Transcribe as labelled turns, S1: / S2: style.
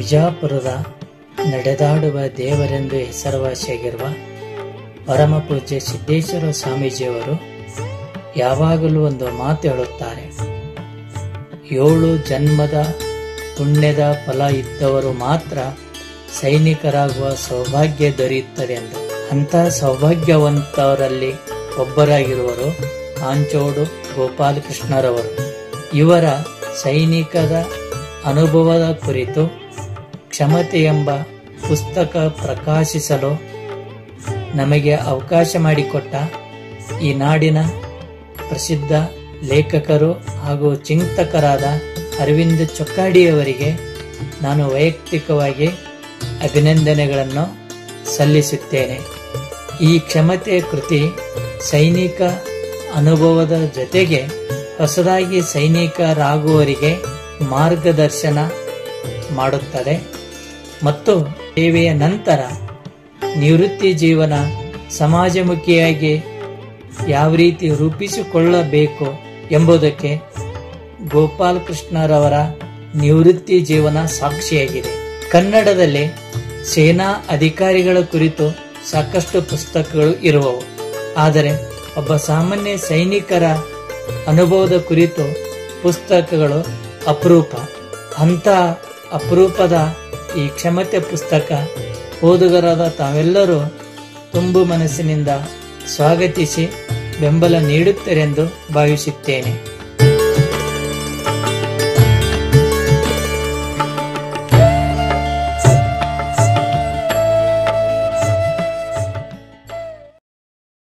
S1: ವಿಜಾಪುರದ ನಡೆದಾಡುವ ದೇವರೆಂದು ಹೆಸರುವಾಸಿಯಾಗಿರುವ ಪರಮ ಪೂಜ್ಯ ಸಿದ್ದೇಶ್ವರ ಸ್ವಾಮೀಜಿಯವರು ಯಾವಾಗಲೂ ಒಂದು ಮಾತು ಹೇಳುತ್ತಾರೆ ಏಳು ಜನ್ಮದ ಪುಣ್ಯದ ಫಲ ಇದ್ದವರು ಮಾತ್ರ ಸೈನಿಕರಾಗುವ ಸೌಭಾಗ್ಯ ದೊರೆಯುತ್ತದೆ ಎಂದು ಅಂಥ ಸೌಭಾಗ್ಯವಂತವರಲ್ಲಿ ಒಬ್ಬರಾಗಿರುವರು ಕಾಂಚೋಡು ಗೋಪಾಲಕೃಷ್ಣರವರು ಇವರ ಸೈನಿಕದ ಅನುಭವದ ಕುರಿತು ಕ್ಷಮತೆ ಎಂಬ ಪುಸ್ತಕ ಪ್ರಕಾಶಿಸಲು ನಮಗೆ ಅವಕಾಶ ಮಾಡಿಕೊಟ್ಟ ಈ ನಾಡಿನ ಪ್ರಸಿದ್ಧ ಲೇಖಕರು ಹಾಗೂ ಚಿಂತಕರಾದ ಅರವಿಂದ್ ಚೊಕ್ಕಾಡಿಯವರಿಗೆ ನಾನು ವೈಯಕ್ತಿಕವಾಗಿ ಅಭಿನಂದನೆಗಳನ್ನು ಸಲ್ಲಿಸುತ್ತೇನೆ ಈ ಕ್ಷಮತೆ ಕೃತಿ ಸೈನಿಕ ಅನುಭವದ ಜೊತೆಗೆ ಹೊಸದಾಗಿ ಸೈನಿಕರಾಗುವವರಿಗೆ ಮಾರ್ಗದರ್ಶನ ಮಾಡುತ್ತದೆ ಮತ್ತು ಸೇವೆಯ ನಂತರ ನಿವೃತ್ತಿ ಜೀವನ ಸಮಾಜಮುಖಿಯಾಗಿ ಯಾವ ರೀತಿ ರೂಪಿಸಿಕೊಳ್ಳಬೇಕು ಎಂಬುದಕ್ಕೆ ಗೋಪಾಲಕೃಷ್ಣರವರ ನಿವೃತ್ತಿ ಜೀವನ ಸಾಕ್ಷಿಯಾಗಿದೆ ಕನ್ನಡದಲ್ಲಿ ಸೇನಾ ಅಧಿಕಾರಿಗಳ ಕುರಿತು ಸಾಕಷ್ಟು ಪುಸ್ತಕಗಳು ಇರುವವು ಆದರೆ ಒಬ್ಬ ಸಾಮಾನ್ಯ ಸೈನಿಕರ ಅನುಭವದ ಕುರಿತು ಪುಸ್ತಕಗಳು ಅಪರೂಪ ಅಂಥ ಅಪರೂಪದ ಈ ಕ್ಷಮತೆ ಪುಸ್ತಕ ಓದುಗರಾದ ತಾವೆಲ್ಲರೂ ತುಂಬು ಮನಸ್ಸಿನಿಂದ ಸ್ವಾಗತಿಸಿ ಬೆಂಬಲ ನೀಡುತ್ತೀರೆಂದು ಭಾವಿಸುತ್ತೇನೆ